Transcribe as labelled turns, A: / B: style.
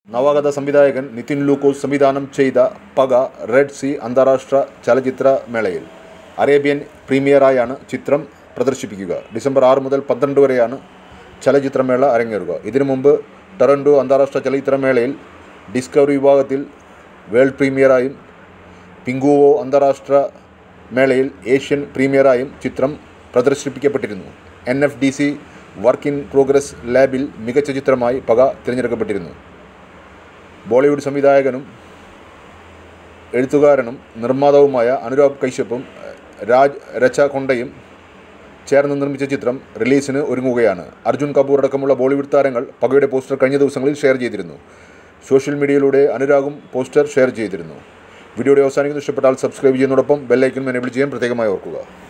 A: നവാഗത സംവിധായകൻ നിതിൻ ലൂക്കോസ് സംവിധാനം ചെയ്ത പക റെഡ് സി അന്താരാഷ്ട്ര ചലച്ചിത്ര മേളയിൽ അറേബ്യൻ പ്രീമിയറായാണ് ചിത്രം പ്രദർശിപ്പിക്കുക ഡിസംബർ ആറ് മുതൽ പന്ത്രണ്ട് വരെയാണ് ചലച്ചിത്രമേള അരങ്ങേറുക ഇതിനു മുമ്പ് ടൊറൻഡോ അന്താരാഷ്ട്ര ചലച്ചിത്രമേളയിൽ ഡിസ്കവറി വിഭാഗത്തിൽ വേൾഡ് പ്രീമിയറായും പിങ്കുവോ അന്താരാഷ്ട്ര മേളയിൽ ഏഷ്യൻ പ്രീമിയറായും ചിത്രം പ്രദർശിപ്പിക്കപ്പെട്ടിരുന്നു N F D C work in progress ലാബിൽ മികച്ച ചിത്രമായി പക തിരഞ്ഞെടുക്കപ്പെട്ടിരുന്നു ബോളിവുഡ് സംവിധായകനും എഴുത്തുകാരനും നിർമ്മാതാവുമായ അനുരാഗ് കൈശ്യപ്പും രാജ് രച്ച കൊണ്ടയും ചേർന്ന് നിർമ്മിച്ച ചിത്രം റിലീസിന് ഒരുങ്ങുകയാണ് അർജുൻ കപൂർ അടക്കമുള്ള ബോളിവുഡ് താരങ്ങൾ പകയുടെ പോസ്റ്റർ കഴിഞ്ഞ ദിവസങ്ങളിൽ ഷെയർ ചെയ്തിരുന്നു സോഷ്യൽ മീഡിയയിലൂടെ അനുരാഗും പോസ്റ്റർ ഷെയർ ചെയ്തിരുന്നു വീഡിയോയുടെ അവസാനിക്കുന്ന ഇഷ്ടപ്പെട്ടാൽ സബ്സ്ക്രൈബ് ചെയ്യുന്നതോടൊപ്പം ബെല്ലൈക്കൻ എനേബിൾ ചെയ്യാൻ പ്രത്യേകമായി ഓർക്കുക